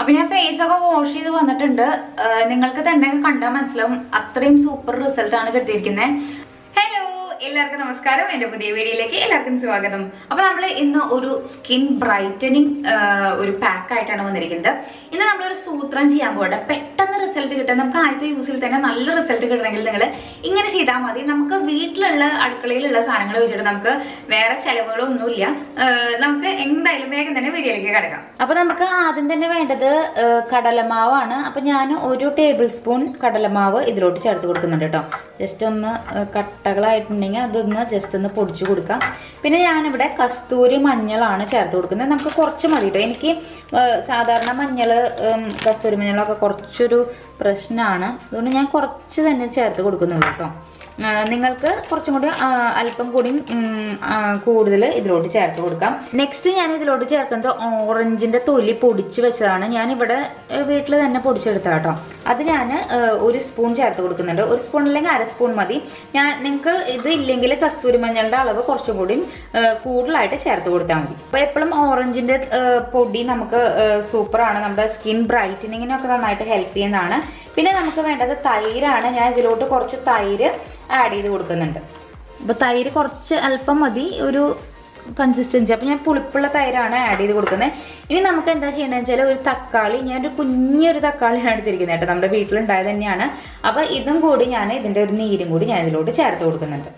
അപ്പൊ ഞാൻ ഫേസ് ഒക്കെ വാഷ് ചെയ്ത് വന്നിട്ടുണ്ട് ആ, നിങ്ങൾക്ക് തന്നെ കണ്ടാൽ മനസ്സിലാവും അത്രയും സൂപ്പർ റിസൾട്ട് ആണ് കിട്ടിയിരിക്കുന്നത് ഹലോ എല്ലാവർക്കും നമസ്കാരം എന്റെ പുതിയ വീഡിയോയിലേക്ക് എല്ലാവർക്കും സ്വാഗതം അപ്പൊ നമ്മൾ ഇന്ന് ഒരു സ്കിൻ ബ്രൈറ്റനിങ് ഒരു പാക്ക് ആയിട്ടാണ് വന്നിരിക്കുന്നത് ഇന്ന് നമ്മളൊരു സൂത്രം ചെയ്യാൻ പോകട്ടെ പെട്ടെന്ന് റിസൾട്ട് കിട്ടാൻ നമുക്ക് ആദ്യത്തെ യൂസിൽ തന്നെ നല്ല റിസൾട്ട് കിട്ടണമെങ്കിൽ നിങ്ങൾ ഇങ്ങനെ ചെയ്താൽ മതി നമുക്ക് വീട്ടിലുള്ള അടുക്കളയിലുള്ള സാധനങ്ങൾ വെച്ചിട്ട് നമുക്ക് വേറെ ചെലവുകളൊന്നുമില്ല ആ, നമുക്ക് എന്തായാലും വേഗം തന്നെ വീഡിയോയിലേക്ക് കിടക്കാം അപ്പൊ നമുക്ക് ആദ്യം തന്നെ വേണ്ടത് ആ, കടലമാവാണ് അപ്പൊ ഞാൻ ഒരു ടേബിൾ സ്പൂൺ കടലമാവ് ഇതിലോട്ട് ചേർത്ത് കൊടുക്കുന്നുണ്ട് കേട്ടോ ജസ്റ്റ് ഒന്ന് ആ, കട്ടകളായിട്ടുണ്ടെങ്കിൽ അതൊന്ന് ജസ്റ്റ് ഒന്ന് പൊടിച്ചു കൊടുക്കാം പിന്നെ ഞാനിവിടെ കസ്തൂരി മഞ്ഞളാണ് ചേർത്ത് കൊടുക്കുന്നത് നമുക്ക് കുറച്ച് മതി കേട്ടോ എനിക്ക് ആ, സാധാരണ മഞ്ഞൾ കസ്തൂരി മഞ്ഞളൊക്കെ കുറച്ചൊരു പ്രശ്നമാണ് അതുകൊണ്ട് ഞാൻ കുറച്ച് തന്നെ ചേർത്ത് കൊടുക്കുന്നുള്ളൂ കേട്ടോ ആ, നിങ്ങൾക്ക് കുറച്ചും കൂടി ആ, അല്പം കൂടി കൂടുതൽ ഇതിലോട്ട് ചേർത്ത് കൊടുക്കാം നെക്സ്റ്റ് ഞാൻ ഇതിലോട്ട് ചേർക്കുന്നത് ഓറഞ്ചിന്റെ തൊലി പൊടിച്ച് വെച്ചതാണ് ഞാൻ ഇവിടെ വീട്ടിൽ തന്നെ പൊടിച്ചെടുത്ത കേട്ടോ അത് ഞാൻ ഒരു സ്പൂൺ ചേർത്ത് കൊടുക്കുന്നുണ്ട് ഒരു സ്പൂൺ അല്ലെങ്കിൽ അര സ്പൂൺ മതി ഞാൻ നിങ്ങൾക്ക് ഇത് ഇല്ലെങ്കിൽ കസ്തൂരി മഞ്ഞളുടെ അളവ് കുറച്ചും കൂടി ആ, കൂടുതലായിട്ട് ചേർത്ത് കൊടുത്താൽ മതി അപ്പോൾ എപ്പോഴും ഓറഞ്ചിന്റെ ആ, പൊടി നമുക്ക് സൂപ്പറാണ് നമ്മുടെ സ്കിൻ ബ്രൈറ്റനിങ്ങിനൊക്കെ നന്നായിട്ട് ഹെൽപ്പ് ചെയ്യുന്നതാണ് പിന്നെ നമുക്ക് വേണ്ടത് തൈരാണ് ഞാൻ ഇതിലോട്ട് കുറച്ച് തൈര് ആഡ് ചെയ്ത് കൊടുക്കുന്നുണ്ട് അപ്പോൾ തൈര് കുറച്ച് അല്പം മതി ഒരു കൺസിസ്റ്റൻസി അപ്പോൾ ഞാൻ പുളിപ്പുള്ള തൈരാണ് ആഡ് ചെയ്ത് കൊടുക്കുന്നത് ഇനി നമുക്ക് എന്താ ചെയ്യേണ്ടതെന്ന് വെച്ചാൽ ഒരു തക്കാളി ഞാനൊരു കുഞ്ഞൊരു തക്കാളിയാണ് എടുത്തിരിക്കുന്നത് കേട്ടോ നമ്മുടെ വീട്ടിലുണ്ടായത് തന്നെയാണ് അപ്പോൾ ഇതും കൂടി ഞാൻ ഇതിൻ്റെ ഒരു നീരും കൂടി ഞാൻ ഇതിലോട്ട് ചേർത്ത് കൊടുക്കുന്നുണ്ട്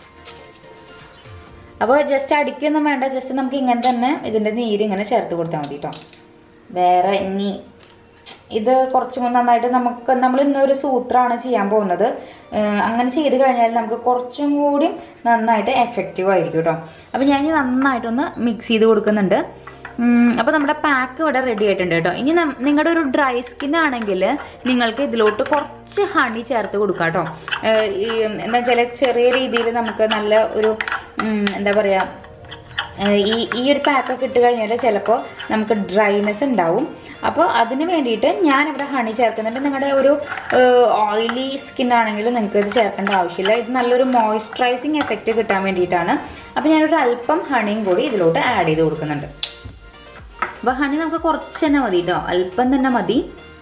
അപ്പോൾ ജസ്റ്റ് അടിക്കൊന്നും വേണ്ട ജസ്റ്റ് നമുക്ക് ഇങ്ങനെ തന്നെ ഇതിൻ്റെ നീര് ഇങ്ങനെ ചേർത്ത് കൊടുത്താൽ മതി കേട്ടോ വേറെ ഇനി ഇത് കുറച്ചും കൂടി നന്നായിട്ട് നമുക്ക് നമ്മൾ ഇന്നൊരു സൂത്രമാണ് ചെയ്യാൻ പോകുന്നത് ഏഹ് അങ്ങനെ ചെയ്ത് കഴിഞ്ഞാൽ നമുക്ക് കുറച്ചും കൂടി നന്നായിട്ട് എഫക്റ്റീവ് ആയിരിക്കും കേട്ടോ അപ്പോൾ ഞാൻ ഇനി നന്നായിട്ടൊന്ന് മിക്സ് ചെയ്ത് കൊടുക്കുന്നുണ്ട് അപ്പോൾ നമ്മുടെ പാക്ക് ഇവിടെ റെഡി ആയിട്ടുണ്ട് കേട്ടോ ഇനി നം- നിങ്ങളുടെ ഒരു ഡ്രൈ സ്കിൻ ആണെങ്കിൽ നിങ്ങൾക്ക് ഇതിലോട്ട് കുറച്ച് ഹണി ചേർത്ത് കൊടുക്കാം കേട്ടോ ഏഹ് ഈ എന്താ വെച്ചാൽ ചെറിയ രീതിയിൽ നമുക്ക് നല്ല ഒരു ഉം, എന്താ പറയുക ഏഹ് ഈ ഈ ഒരു പാക്കൊക്കെ ഇട്ട് കഴിഞ്ഞാൽ ചിലപ്പോൾ നമുക്ക് ഡ്രൈനെസ് ഉണ്ടാവും അപ്പോൾ അതിന് വേണ്ടിയിട്ട് ഞാനിവിടെ ഹണി ചേർക്കുന്നുണ്ട് നിങ്ങളുടെ ഒരു ഓയിലി സ്കിൻ ആണെങ്കിൽ നിങ്ങൾക്ക് ഇത് ചേർക്കേണ്ട ആവശ്യമില്ല ഇത് നല്ലൊരു മോയ്സ്ചറൈസിങ് എഫക്റ്റ് കിട്ടാൻ വേണ്ടിയിട്ടാണ് അപ്പോൾ ഞാനൊരു അല്പം ഹണിയും കൂടി ഇതിലോട്ട് ആഡ് ചെയ്ത് കൊടുക്കുന്നുണ്ട് അപ്പോൾ ഹണി നമുക്ക് കുറച്ച് തന്നെ മതി കേട്ടോ അല്പം തന്നെ മതി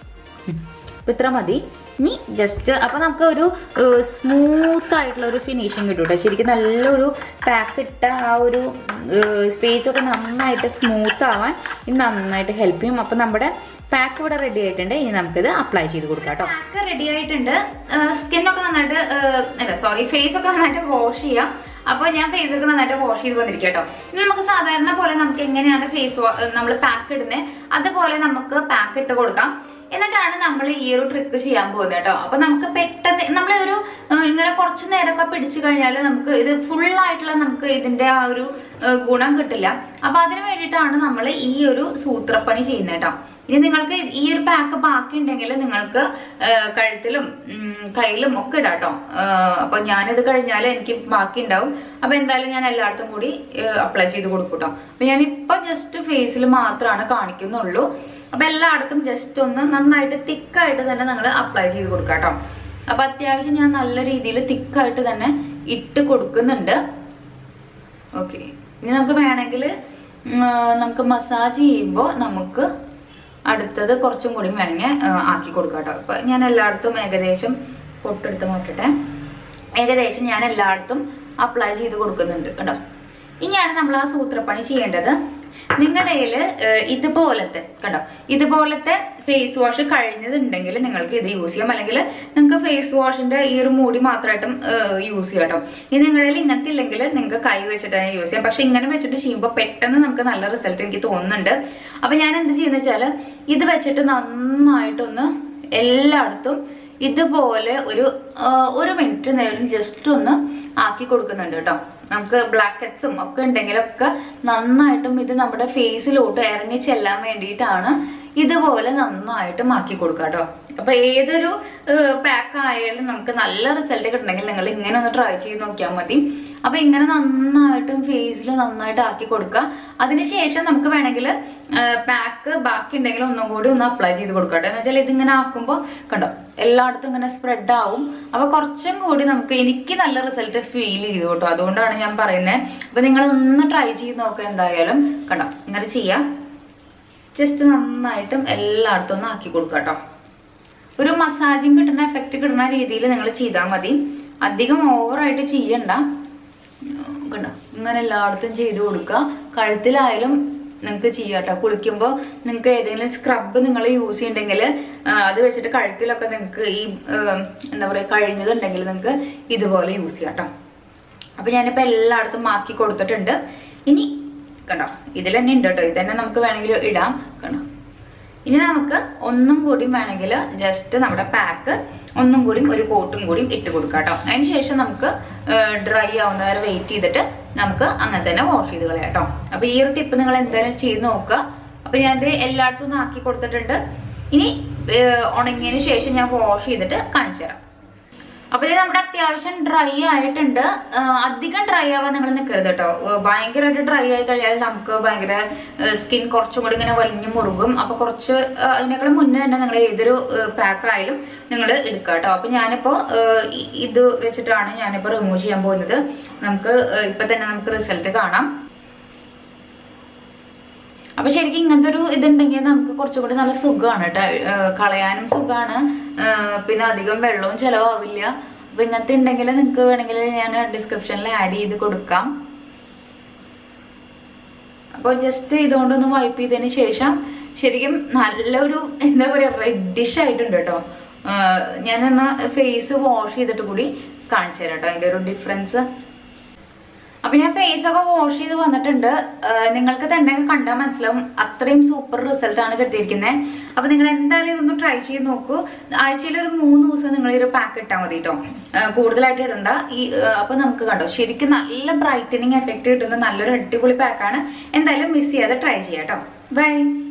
അപ്പം ഇത്ര മതി ഇനി ജസ്റ്റ് അപ്പോൾ നമുക്ക് ഒരു സ്മൂത്ത് ആയിട്ടുള്ള ഒരു ഫിനിഷിങ് കിട്ടും കേട്ടോ ശരിക്കും നല്ലൊരു പാക്ക് ഇട്ട ആ ഒരു ഫേസ് ഒക്കെ നന്നായിട്ട് സ്മൂത്ത് ആവാൻ ഇത് നന്നായിട്ട് ഹെൽപ്പ് ചെയ്യും അപ്പോൾ നമ്മുടെ പാക്ക് ഇവിടെ റെഡി ആയിട്ടുണ്ട് ഇനി നമുക്കിത് അപ്ലൈ ചെയ്ത് കൊടുക്കാം കേട്ടോ പാക്ക് റെഡി ആയിട്ടുണ്ട് സ്കിന്നൊക്കെ നന്നായിട്ട് ഏഹ്, അല്ല സോറി ഫേസ് ഒക്കെ നന്നായിട്ട് വാഷ് ചെയ്യാം അപ്പോൾ ഞാൻ ഫേസ് ഒക്കെ നന്നായിട്ട് വാഷ് ചെയ്ത് വന്നിരിക്കും കേട്ടോ ഇനി നമുക്ക് സാധാരണ പോലെ നമുക്ക് എങ്ങനെയാണ് ഫേസ് നമ്മൾ പാക്ക് ഇടുന്നത് അതുപോലെ നമുക്ക് പാക്ക് ഇട്ട് കൊടുക്കാം എന്നിട്ടാണ് നമ്മൾ ഈ ഒരു ട്രിക്ക് ചെയ്യാൻ പോകുന്നത് കേട്ടോ അപ്പൊ നമുക്ക് പെട്ടെന്ന് നമ്മൾ ഒരു ഏഹ്, ഇങ്ങനെ കുറച്ചു നേരമൊക്കെ പിടിച്ചു കഴിഞ്ഞാൽ നമുക്ക് ഇത് ഫുൾ ആയിട്ടുള്ള നമുക്ക് ഇതിന്റെ ആ ഒരു ഏഹ്, ഗുണം കിട്ടില്ല അപ്പൊ അതിന് വേണ്ടിയിട്ടാണ് നമ്മൾ ഈ ഒരു സൂത്രപ്പണി ചെയ്യുന്നത് കേട്ടോ ഇനി നിങ്ങൾക്ക് ഈ ഒരു പാക്ക് ബാക്കി ഉണ്ടെങ്കിൽ നിങ്ങൾക്ക് ഏഹ്, കഴുത്തിലും ഉം, കയ്യിലും ഒക്കെ ഇടാം കേട്ടോ ഏഹ്, അപ്പൊ ഞാനിത് കഴിഞ്ഞാൽ എനിക്ക് ബാക്കി ഉണ്ടാവും അപ്പൊ എന്തായാലും ഞാൻ എല്ലായിടത്തും കൂടി അപ്ലൈ ചെയ്ത് കൊടുക്കും കേട്ടോ അപ്പൊ ഞാനിപ്പോ ജസ്റ്റ് ഫേസിൽ മാത്രമാണ് കാണിക്കുന്നുള്ളൂ അപ്പൊ എല്ലായിടത്തും ജസ്റ്റ് ഒന്ന് നന്നായിട്ട് തിക്കായിട്ട് തന്നെ നിങ്ങൾ അപ്ലൈ ചെയ്ത് കൊടുക്കാം കേട്ടോ അപ്പൊ അത്യാവശ്യം ഞാൻ നല്ല രീതിയിൽ തിക്കായിട്ട് തന്നെ ഇട്ട് കൊടുക്കുന്നുണ്ട് ഓക്കെ ഇനി നമുക്ക് വേണമെങ്കിൽ നമുക്ക് മസാജ് ചെയ്യുമ്പോൾ നമുക്ക് അടുത്തത് കുറച്ചും കൂടി വേണമെങ്കിൽ ആക്കി കൊടുക്കാം കേട്ടോ അപ്പൊ ഞാൻ എല്ലായിടത്തും ഏകദേശം പൊട്ടെടുത്ത് മാറ്റട്ടെ ഏകദേശം ഞാൻ എല്ലായിടത്തും അപ്ലൈ ചെയ്ത് കൊടുക്കുന്നുണ്ട് കേട്ടോ ഇനിയാണ് നമ്മൾ ആ സൂത്രപ്പണി ചെയ്യേണ്ടത് നിങ്ങളുടെ കയ്യിൽ ഇതുപോലത്തെ കണ്ടോ ഇതുപോലത്തെ ഫേസ് വാഷ് കഴിഞ്ഞതുണ്ടെങ്കിൽ നിങ്ങൾക്ക് ഇത് യൂസ് ചെയ്യാം അല്ലെങ്കിൽ നിങ്ങൾക്ക് ഫേസ് വാഷിന്റെ ഈ ഒരു മൂടി മാത്രമായിട്ടും യൂസ് ചെയ്യാം കേട്ടോ ഇനി നിങ്ങളുടെ കയ്യിൽ ഇങ്ങനത്തെ ഇല്ലെങ്കിൽ നിങ്ങൾക്ക് കൈ വെച്ചിട്ട് തന്നെ യൂസ് ചെയ്യാം പക്ഷെ ഇങ്ങനെ വെച്ചിട്ട് ചെയ്യുമ്പോൾ പെട്ടെന്ന് നമുക്ക് നല്ല റിസൾട്ട് എനിക്ക് തോന്നുന്നുണ്ട് അപ്പൊ ഞാൻ എന്ത് ചെയ്യുന്ന വെച്ചാൽ ഇത് വെച്ചിട്ട് നന്നായിട്ടൊന്ന് എല്ലായിടത്തും ഇതുപോലെ ഒരു ആ, ഒരു മിനിറ്റ് നേരം ജസ്റ്റ് ഒന്ന് ആക്കി കൊടുക്കുന്നുണ്ട് കേട്ടോ നമുക്ക് ബ്ലാക്ക് ഹെഡ്സും ഒക്കെ ഉണ്ടെങ്കിലൊക്കെ നന്നായിട്ടും ഇത് നമ്മുടെ ഫേസിലോട്ട് ഇറങ്ങി ചെല്ലാൻ വേണ്ടിയിട്ടാണ് ഇതുപോലെ നന്നായിട്ട് മാക്കി കൊടുക്കുക കേട്ടോ അപ്പൊ ഏതൊരു പാക്ക് ആയാലും നമുക്ക് നല്ല റിസൾട്ട് കിട്ടണമെങ്കിൽ നിങ്ങൾ ഇങ്ങനെ ഒന്ന് ട്രൈ ചെയ്ത് നോക്കിയാൽ മതി അപ്പൊ ഇങ്ങനെ നന്നായിട്ടും ഫേസിൽ നന്നായിട്ട് ആക്കി കൊടുക്കുക അതിനുശേഷം നമുക്ക് വേണമെങ്കിൽ പാക്ക് ബാക്കി ഉണ്ടെങ്കിൽ ഒന്നും കൂടി ഒന്ന് അപ്ലൈ ചെയ്ത് കൊടുക്കുക കേട്ടോ എന്ന് വെച്ചാൽ ഇതിങ്ങനെ ആക്കുമ്പോൾ കണ്ടോ എല്ലായിടത്തും ഇങ്ങനെ സ്പ്രെഡ് ആവും അപ്പൊ കുറച്ചും കൂടി നമുക്ക് എനിക്ക് നല്ല റിസൾട്ട് ഫീൽ ചെയ്തു കേട്ടോ അതുകൊണ്ടാണ് ഞാൻ പറയുന്നത് അപ്പൊ നിങ്ങൾ ഒന്ന് ട്രൈ ചെയ്ത് നോക്കുക എന്തായാലും കണ്ടോ ഇങ്ങനെ ചെയ്യാം ജസ്റ്റ് നന്നായിട്ടും എല്ലായിടത്തും ഒന്ന് ആക്കി കൊടുക്കുക കേട്ടോ ഒരു മസാജിങ് കിട്ടുന്ന എഫക്റ്റ് കിട്ടുന്ന രീതിയിൽ നിങ്ങൾ ചെയ്താൽ മതി അധികം ഓവറായിട്ട് ചെയ്യണ്ട കണ്ടോ ഇങ്ങനെ എല്ലായിടത്തും ചെയ്ത് കൊടുക്കുക കഴുത്തിലായാലും നിങ്ങൾക്ക് ചെയ്യാട്ടോ കുളിക്കുമ്പോൾ നിങ്ങൾക്ക് ഏതെങ്കിലും സ്ക്രബ് നിങ്ങൾ യൂസ് ചെയ്യുന്നുണ്ടെങ്കിൽ അത് വെച്ചിട്ട് കഴുത്തിലൊക്കെ നിങ്ങൾക്ക് ഈ ആ, എന്താ പറയുക കഴിഞ്ഞതുണ്ടെങ്കിൽ നിങ്ങൾക്ക് ഇതുപോലെ യൂസ് ചെയ്യാം കേട്ടോ അപ്പൊ ഞാനിപ്പോ എല്ലായിടത്തും ആക്കി കൊടുത്തിട്ടുണ്ട് ഇനി കണ്ടോ ഇതിൽ തന്നെ ഉണ്ട് കേട്ടോ ഇത് തന്നെ നമുക്ക് വേണമെങ്കിൽ ഇടാം കണ്ടോ ഇനി നമുക്ക് ഒന്നും കൂടി വേണമെങ്കിൽ ജസ്റ്റ് നമ്മുടെ പാക്ക് ഒന്നും കൂടി ഒരു കോട്ടും കൂടി ഇട്ട് കൊടുക്കാം കേട്ടോ അതിന് ശേഷം നമുക്ക് ഡ്രൈ ആവുന്ന വരെ വെയിറ്റ് ചെയ്തിട്ട് നമുക്ക് അങ്ങനെ തന്നെ വാഷ് ചെയ്ത് കളയാം കേട്ടോ അപ്പൊ ഈ ഒരു ടിപ്പ് നിങ്ങൾ എന്തായാലും ചെയ്ത് നോക്കുക അപ്പൊ ഞാൻ ഇത് എല്ലായിടത്തും ഒന്ന് ആക്കി കൊടുത്തിട്ടുണ്ട് ഇനി ഏഹ്, ഉണങ്ങിയതിന് ശേഷം ഞാൻ വാഷ് ചെയ്തിട്ട് കാണിച്ചു തരാം അപ്പൊ ഇത് നമ്മുടെ അത്യാവശ്യം ഡ്രൈ ആയിട്ടുണ്ട് ആ, അധികം ഡ്രൈ ആവാൻ നിങ്ങൾ നിൽക്കരുത് കേട്ടോ ഏ, ഭയങ്കരമായിട്ട് ഡ്രൈ ആയി കഴിഞ്ഞാൽ നമുക്ക് ഭയങ്കര സ്കിൻ കുറച്ചും കൂടി ഇങ്ങനെ വലിഞ്ഞു മുറുകും അപ്പൊ കുറച്ച് ആ, അതിനേക്കാളും മുന്നേ തന്നെ നിങ്ങൾ ഏതൊരു പാക്ക് ആയാലും നിങ്ങൾ എടുക്കുക കേട്ടോ അപ്പൊ ഞാനിപ്പോ ഏ, ഇ- ഇത് വെച്ചിട്ടാണ് ഞാനിപ്പോ റിമൂവ് ചെയ്യാൻ പോകുന്നത് നമുക്ക് ഏ, ഇപ്പൊ തന്നെ നമുക്ക് റിസൾട്ട് കാണാം അപ്പൊ ശരിക്കും ഇങ്ങനത്തെ ഒരു ഇതുണ്ടെങ്കിൽ നമുക്ക് കുറച്ചും കൂടി നല്ല സുഖമാണ് കേട്ടോ ഏഹ് കളയാനും സുഖമാണ് പിന്നെ അധികം വെള്ളവും ചെലവാവില്ല അപ്പൊ ഇങ്ങനത്തെ ഉണ്ടെങ്കിൽ നിങ്ങൾക്ക് വേണമെങ്കിൽ ഞാൻ ഡിസ്ക്രിപ്ഷനിൽ ആഡ് ചെയ്ത് കൊടുക്കാം അപ്പോൾ ജസ്റ്റ് ഇതുകൊണ്ടൊന്ന് വൈപ്പ് ചെയ്തതിന് ശേഷം ശരിക്കും നല്ലൊരു എന്താ പറയാ റെഡിഷ് ആയിട്ടുണ്ട് കേട്ടോ ആഹ് ഞാനൊന്ന് ഫേസ് വാഷ് ചെയ്തിട്ട് കൂടി കാണിച്ചു തരാം കേട്ടോ അതിന്റെ ഒരു ഡിഫറൻസ് അപ്പൊ ഞാൻ ഫേസ് ഒക്കെ വാഷ് ചെയ്ത് വന്നിട്ടുണ്ട് ആഹ് നിങ്ങൾക്ക് തന്നെ കണ്ടാൽ മനസ്സിലാവും അത്രയും സൂപ്പർ റിസൾട്ട് ആണ് കിട്ടിയിരിക്കുന്നത് അപ്പൊ നിങ്ങൾ എന്തായാലും ഇതൊന്ന് ട്രൈ ചെയ്ത് നോക്കൂ ആഴ്ചയിൽ ഒരു മൂന്ന് ദിവസം നിങ്ങൾ ഈ ഒരു പാക്ക് ഇട്ടാൽ മതി കേട്ടോ കൂടുതലായിട്ട് ഇടണ്ട ഈ ആഹ് അപ്പൊ നമുക്ക് കണ്ടോ ശരിക്കും നല്ല ബ്രൈറ്റനിങ് എഫക്റ്റ് കിട്ടുന്ന നല്ലൊരു അടിപൊളി പാക്കാണ് എന്തായാലും മിസ് ചെയ്യാതെ ട്രൈ ചെയ്യാം കേട്ടോ ബൈ